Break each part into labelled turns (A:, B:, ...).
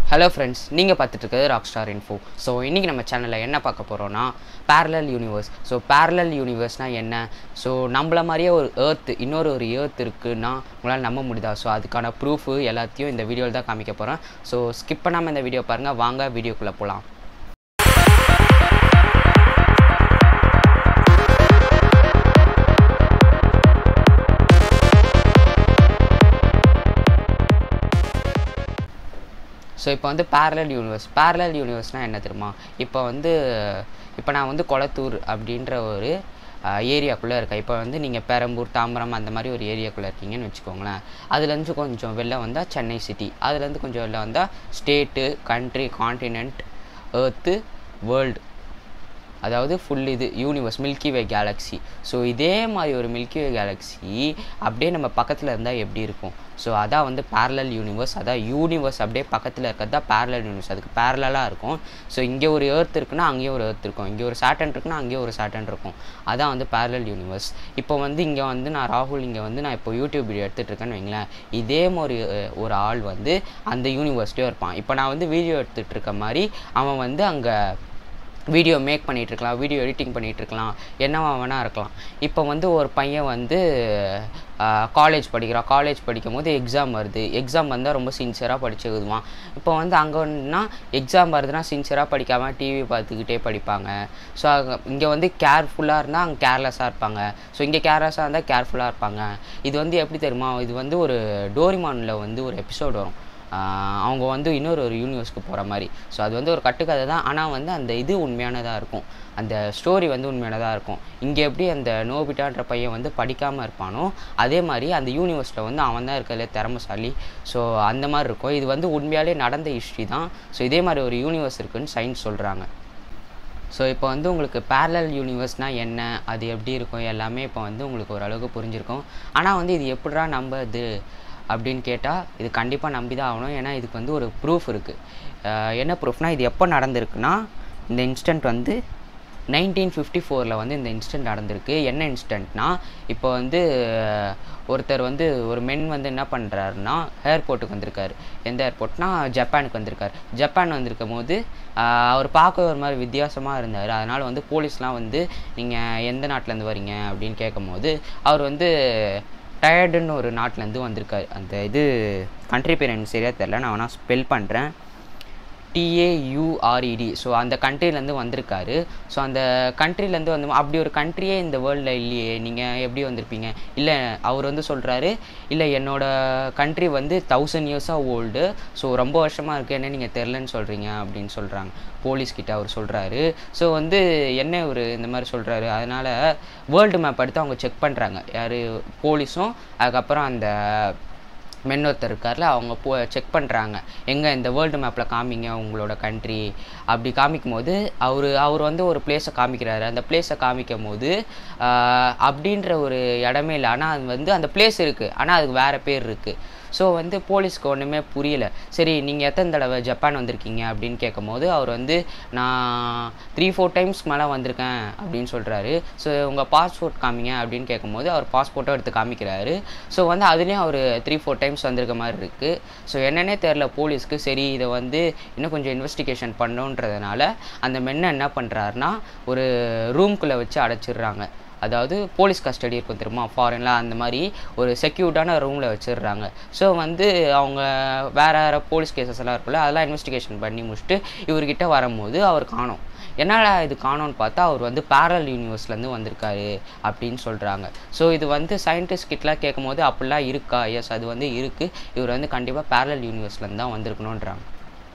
A: hello friends நீங்கள் பார்த்துட்டு இருக்கிறது ராக் ஸ்டார் இன்ஃபோ ஸோ இன்றைக்கி நம்ம சேனலில் என்ன பார்க்க போகிறோன்னா parallel யூனிவர்ஸ் ஸோ parallel யூனிவர்ஸ்னால் என்ன ஸோ நம்மள மாதிரியே ஒரு ஏர்த் இன்னொரு ஒரு ஏர்த் இருக்குன்னா உங்களால் நம்ப முடியுதா ஸோ அதுக்கான ப்ரூஃபு எல்லாத்தையும் இந்த வீடியோவில் தான் காமிக்க போகிறேன் ஸோ ஸ்கிப் பண்ணாமல் இந்த வீடியோ பாருங்கள் வாங்க வீடியோக்குள்ளே போகலாம் ஸோ இப்போ வந்து parallel யூனிவர்ஸ் parallel யூனிவர்ஸ்னால் என்ன தெரியுமா இப்போ வந்து இப்போ நான் வந்து கொளத்தூர் அப்படின்ற ஒரு ஏரியாக்குள்ளே இருக்கேன் இப்போ வந்து நீங்கள் பெரம்பூர் தாம்பரம் அந்த மாதிரி ஒரு ஏரியாக்குள்ளே இருக்கீங்கன்னு வச்சுக்கோங்களேன் அதுலேருந்து கொஞ்சம் வெளில வந்தால் சென்னை சிட்டி அதுலேருந்து கொஞ்சம் வெளில வந்தால் state country continent earth world அதாவது ஃபுல் இது universe milky way galaxy so இதே மாதிரி ஒரு மில்கி வே கேலக்ஸி அப்படியே நம்ம பக்கத்தில் இருந்தால் எப்படி இருக்கும் ஸோ அதான் வந்து parallel யூனிவர்ஸ் அதான் யூனிவர்ஸ் அப்படியே பக்கத்தில் இருக்கிறது தான் parallel யூனிவர்ஸ் அதுக்கு பேரலாக இருக்கும் ஸோ இங்கே ஒரு ஏர்த் இருக்குன்னா அங்கேயும் ஒரு ஏர்த் இருக்கும் இங்கே ஒரு சாட்டன் இருக்குன்னா அங்கேயும் ஒரு சாட்டன் இருக்கும் அதான் வந்து parallel யூனிவர்ஸ் இப்போ வந்து இங்கே வந்து நான் ராகுல் இங்கே வந்து நான் இப்போ யூடியூப் வீடியோ எடுத்துகிட்டு இருக்கேன்னு வைங்களேன் இதே மாதிரி அஹ், ஒரு ஆள் வந்து அந்த யூனிவர்ஸ்லேயும் இருப்பான் இப்போ நான் வந்து வீடியோ எடுத்துகிட்டு இருக்க மாதிரி அவன் வந்து அங்கே வீடியோ மேக் பண்ணிகிட்டு இருக்கலாம் வீடியோ எடிட்டிங் பண்ணிகிட்டு இருக்கலாம் என்னவா வேணா இருக்கலாம் இப்போ வந்து ஒரு பையன் வந்து காலேஜ் படிக்கிறான் காலேஜ் படிக்கும் போது எக்ஸாம் வருது எக்ஸாம் வந்தால் ரொம்ப சின்சியராக படிச்சு எழுதுவான் இப்போ வந்து அங்கன்னா எக்ஸாம் வருதுன்னா சின்சியராக படிக்காமல் டிவி பார்த்துக்கிட்டே படிப்பாங்க ஸோ இங்கே வந்து கேர்ஃபுல்லாக இருந்தால் அங்கே கேர்லெஸ்ஸாக இருப்பாங்க ஸோ இங்கே கேர்லெஸ்ஸாக இருந்தால் கேர்ஃபுல்லாக இருப்பாங்க இது வந்து எப்படி தெரியுமா இது வந்து ஒரு டோரிமானில் வந்து ஒரு எபிசோட் வரும் ஆஹ் அவங்க வந்து இன்னொரு ஒரு யூனிவர்ஸ்க்கு போகிற மாதிரி ஸோ அது வந்து ஒரு கட்டுக்கதை தான் ஆனால் வந்து அந்த இது உண்மையானதாக இருக்கும் அந்த ஸ்டோரி வந்து உண்மையானதாக இருக்கும் இங்கே எப்படி அந்த நோபிட்டான்ற பையன் வந்து படிக்காமல் இருப்பானோ அதே மாதிரி அந்த யூனிவர்ஸில் வந்து அவன் தான் இருக்கிறதுல திறமசாலி ஸோ அந்த மாதிரி இருக்கும் இது வந்து உண்மையாலே நடந்த ஹிஸ்ட்ரி தான் ஸோ இதே மாதிரி ஒரு யூனிவர்ஸ் இருக்குன்னு சயின்ஸ் சொல்கிறாங்க ஸோ இப்போ வந்து உங்களுக்கு parallel யூனிவர்ஸ்னால் என்ன அது எப்படி இருக்கும் எல்லாமே இப்போ வந்து உங்களுக்கு ஓரளவுக்கு புரிஞ்சிருக்கும் ஆனால் வந்து இது எப்படிடா நம்புறது அப்படின்னு கேட்டால் இது கண்டிப்பாக நம்பி தான் ஆகணும் ஏன்னா இதுக்கு வந்து ஒரு ப்ரூஃப் இருக்குது என்ன ப்ரூஃப்னால் இது எப்போ நடந்திருக்குன்னா இந்த இன்ஸ்டன்ட் வந்து நைன்டீன் ஃபிஃப்டி ஃபோரில் வந்து இந்த இன்ஸ்டன்ட் நடந்திருக்கு என்ன இன்ஸ்டன்ட்னா இப்போ வந்து அஹ், ஒருத்தர் வந்து ஒரு மென் வந்து என்ன பண்ணுறாருன்னா ஏர்போர்ட்டுக்கு வந்திருக்காரு எந்த ஏர்போர்ட்னா ஜப்பானுக்கு வந்திருக்காரு ஜப்பான் வந்திருக்கும் போது ஆஹ், அவர் பார்க்க ஒரு மாதிரி வித்தியாசமாக இருந்தார் அதனால் வந்து போலீஸ்லாம் வந்து நீங்கள் எந்த நாட்டிலேருந்து வரீங்க அப்படின்னு கேட்கும்போது அவர் வந்து டயர்டுன்னு ஒரு நாட்டிலேருந்து வந்திருக்காரு அந்த இது கண்ட்ரி பேர் எனக்கு சரியாக தெரில நான் வேணால் ஸ்பெல் பண்ணுறேன் டிஏயூஆர்இடி ஸோ அந்த கண்ட்ரிலேருந்து வந்திருக்காரு ஸோ அந்த கண்ட்ரிலேருந்து வந்து அப்படி ஒரு கண்ட்ரியே இந்த வேர்ல்டில் இல்லையே நீங்கள் எப்படி வந்திருப்பீங்க இல்லை அவர் வந்து சொல்கிறாரு இல்லை என்னோட கண்ட்ரி வந்து தௌசண்ட் இயர்ஸாக ஓல்டு ஸோ ரொம்ப வருஷமாக இருக்குது என்ன நீங்கள் தெரிலன்னு சொல்கிறீங்க அப்படின்னு சொல்கிறாங்க போலீஸ்கிட்ட அவர் சொல்கிறாரு ஸோ வந்து என்ன ஒரு இந்த மாதிரி சொல்கிறாரு அதனால் வேர்ல்டு மேப் எடுத்து அவங்க செக் பண்ணுறாங்க யார் போலீஸும் அதுக்கப்புறம் அந்த மென் ஒருத்தர் இருக்கார்ல அவங்க போ செக் பண்ணுறாங்க எங்கே இந்த வேர்ல்டு மேப்பில் காமிங்க உங்களோட கண்ட்ரி அப்படி காமிக்கும் போது அவர் அவர் வந்து ஒரு பிளேஸை காமிக்கிறாரு அந்த பிளேஸை காமிக்கும் போது ஆஹ், அப்படின்ற ஒரு இடமே இல்லை ஆனால் அது வந்து அந்த பிளேஸ் இருக்குது ஆனால் அதுக்கு வேறு பேர் இருக்குது ஸோ வந்து போலீஸ்க்கு ஒன்றுமே புரியல சரி நீங்கள் எத்தனை தடவை ஜப்பான் வந்திருக்கீங்க அப்படின்னு கேட்கும்போது அவர் வந்து நான் த்ரீ ஃபோர் டைம்ஸ் மேலே வந்திருக்கேன் அப்படின்னு சொல்கிறாரு ஸோ உங்கள் பாஸ்போர்ட் காமிங்க அப்படின்னு கேட்கும்போது அவர் பாஸ்போர்ட்டும் எடுத்து காமிக்கிறாரு ஸோ வந்து அதுலேயும் அவர் த்ரீ ஃபோர் டைம்ஸ் வந்திருக்க மாதிரி இருக்குது ஸோ என்னன்னே தெரில போலீஸ்க்கு சரி இதை வந்து இன்னும் கொஞ்சம் இன்வெஸ்டிகேஷன் பண்ணோன்றதுனால அந்த மென்னை என்ன பண்ணுறாருனா ஒரு ரூம்குள்ளே வச்சு அடைச்சிடுறாங்க அதாவது போலீஸ் கஸ்டடி இருக்கும் தெரியுமா ஃபாரின்ல அந்த மாதிரி ஒரு செக்யூர்டான ரூமில் வச்சிடுறாங்க ஸோ வந்து அவங்க வேற வேறு போலீஸ் கேசஸ் எல்லாம் இருக்குல்ல அதெல்லாம் இன்வெஸ்டிகேஷன் பண்ணி முடிச்சுட்டு இவர்கிட்ட வரும்போது அவர் காணோம் என்னடா இது காணோன்னு பார்த்தா அவர் வந்து பேரல் யூனிவர்ஸ்லேருந்து வந்திருக்காரு அப்படின்னு சொல்கிறாங்க ஸோ இது வந்து சயின்டிஸ்ட் கிட்டலாம் கேட்கும்போது அப்படிலாம் இருக்கா எஸ் அது வந்து இருக்குது இவர் வந்து கண்டிப்பாக பேரல் யூனிவர்ஸ்லேருந்து தான் வந்திருக்கணுன்றாங்க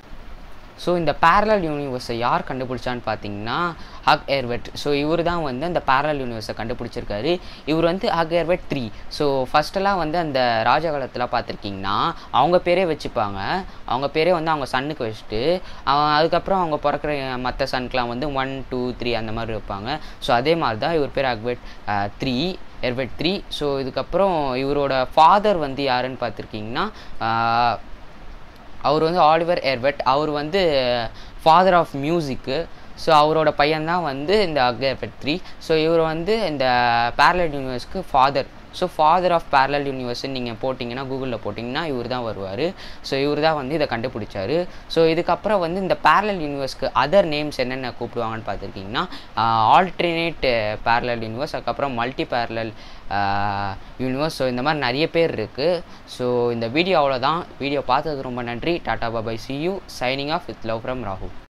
A: ஸோ இந்த parallel யூனிவர்ஸை யார் கண்டுபிடிச்சான்னு பார்த்தீங்கன்னா ஹக் ஏர்வெட் ஸோ இவர் தான் வந்து அந்த parallel யூனிவர்ஸை கண்டுபிடிச்சிருக்காரு இவர் வந்து ஹக் ஏர்வெட் த்ரீ ஸோ ஃபஸ்ட்டெல்லாம் வந்து அந்த ராஜ காலத்தில் பார்த்துருக்கீங்கன்னா அவங்க பேரே வச்சுப்பாங்க அவங்க பேரே வந்து அவங்க சன்னுக்கு வச்சுட்டு அவன் அதுக்கப்புறம் அவங்க பிறக்கிற மற்ற சனுக்கெலாம் வந்து ஒன் டூ த்ரீ அந்த மாதிரி வைப்பாங்க ஸோ அதே மாதிரி தான் இவர் பேர் அக்வெட் த்ரீ எர்வெட் த்ரீ ஸோ இதுக்கப்புறம் இவரோட ஃபாதர் வந்து யாருன்னு பார்த்துருக்கீங்கன்னா ஆஹ், அவர் வந்து ஆலிவர் எர்வெட் அவர் வந்து ஃபாதர் ஆஃப் மியூசிக்கு ஸோ அவரோட பையன் தான் வந்து இந்த அக்லேர் பெட்ரி ஸோ இவர் வந்து இந்த parallel யூனிவர்ஸ்க்கு father so father of parallel யூனிவர்ஸ்னு நீங்கள் போட்டிங்கன்னா கூகுளில் போட்டிங்கன்னா இவர் தான் வருவார் ஸோ இவர் தான் வந்து இதை கண்டுபிடிச்சாரு ஸோ இதுக்கப்புறம் வந்து இந்த parallel யூனிவர்ஸ்க்கு அதர் நேம்ஸ் என்னென்ன கூப்பிடுவாங்கன்னு பார்த்துருக்கீங்கன்னா ஆல்டர்னேட் parallel யூனிவர்ஸ் அதுக்கப்புறம் மல்டி parallel யூனிவர்ஸ் ஸோ இந்த மாதிரி நிறைய பேர் இருக்குது ஸோ இந்த வீடியோ அவ்வளோதான் வீடியோ பார்த்ததுக்கு ரொம்ப நன்றி டாடா bye bye see you signing off with love from Rahu